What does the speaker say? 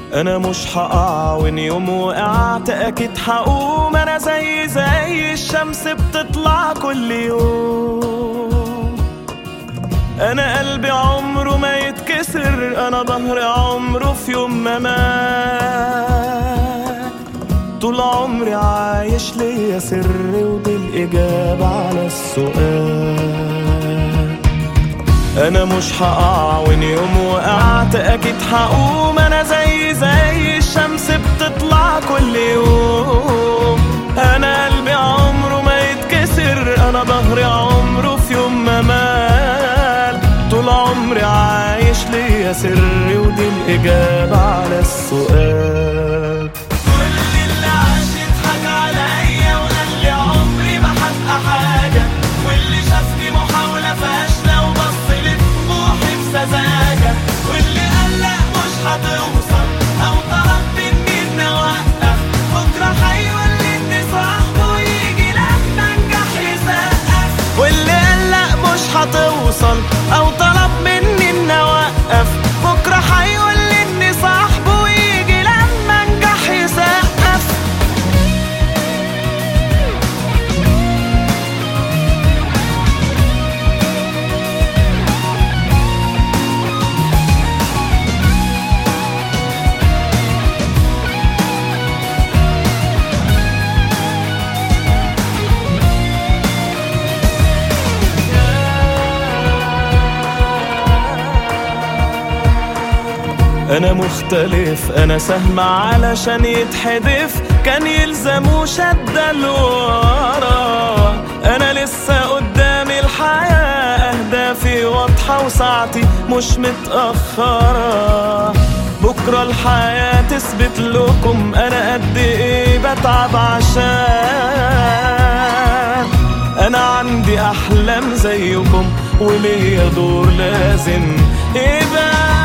انا مش هقع وان يوم وقعت اكيد هقوم انا زي زي الشمس بتطلع كل يوم انا قلبي عمره ما يتكسر انا ظهري عمره في يوم ما مات طول عمري عايش ليا سر ودي الاجابه على السؤال انا مش هقع وان يوم وقعت اكيد هقوم انا زي زي الشمس بتطلع كل يوم انا قلبي عمره ما يتكسر انا ظهري عمره في يوم ما مال طول عمري عايش ليا سر ودي الاجابه على السؤال كل اللي عاش يضحك عليا وقال لي عمري ما هبقى حاجة واللي شافني محاولة فاشلة وبص لطموحي بسذاجة واللي قال لا مش هتوصل أو طلب مني إني أوقف بكرة هيولدني صاحبه ويجي لما أنجح يسقف واللي قال لا مش هتوصل او طلب مني اني اوقف بكره هيولدني صاحبه ويجي لما انجح يسقف انا مختلف انا سهم علشان يتحدف كان يلزمه شدة لورا انا لسه قدامي الحياة اهدافي واضحة وساعتي مش متأخرة بكرة الحياة تثبت لكم انا قد ايه بتعب عشان انا عندي احلام زيكم وليا دور لازم يبقى